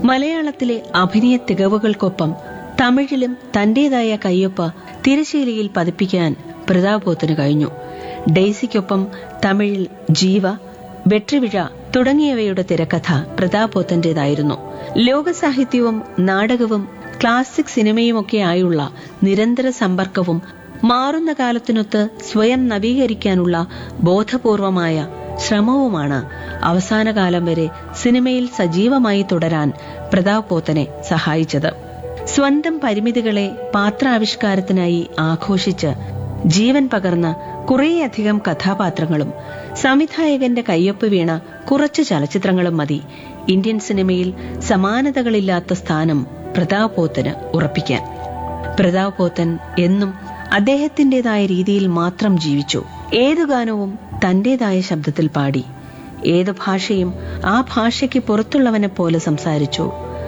മലയാളത്തിലെ അഭിനയ തികവുകൾക്കൊപ്പം തമിഴിലും തന്റേതായ കയ്യൊപ്പ തിരശീലയിൽ പതിപ്പിക്കാൻ പ്രതാപോത്തിന് കഴിഞ്ഞു ഡെയ്സിക്കൊപ്പം തമിഴിൽ ജീവ വെട്രിവിഴ തുടങ്ങിയവയുടെ തിരക്കഥ പ്രതാപോത്തന്റേതായിരുന്നു ലോകസാഹിത്യവും നാടകവും ക്ലാസിക് സിനിമയുമൊക്കെയായുള്ള നിരന്തര സമ്പർക്കവും മാറുന്ന കാലത്തിനൊത്ത് സ്വയം നവീകരിക്കാനുള്ള ബോധപൂർവമായ ശ്രമവുമാണ് അവസാന കാലം വരെ സിനിമയിൽ സജീവമായി തുടരാൻ പ്രതാപ് പോത്തനെ സഹായിച്ചത് സ്വന്തം പരിമിതികളെ പാത്രാവിഷ്കാരത്തിനായി ആഘോഷിച്ച് ജീവൻ പകർന്ന കുറേയധികം കഥാപാത്രങ്ങളും സംവിധായകന്റെ കയ്യൊപ്പ് വീണ കുറച്ച് ചലച്ചിത്രങ്ങളും മതി ഇന്ത്യൻ സിനിമയിൽ സമാനതകളില്ലാത്ത സ്ഥാനം പ്രതാപ് പോത്തന് ഉറപ്പിക്കാൻ പ്രതാപ് പോത്തൻ എന്നും അദ്ദേഹത്തിന്റേതായ രീതിയിൽ മാത്രം ജീവിച്ചു ഏതു ഗാനവും തന്റേതായ ശബ്ദത്തിൽ പാടി ഏത് ഭാഷയും ആ ഭാഷയ്ക്ക് പുറത്തുള്ളവനെ പോലെ സംസാരിച്ചു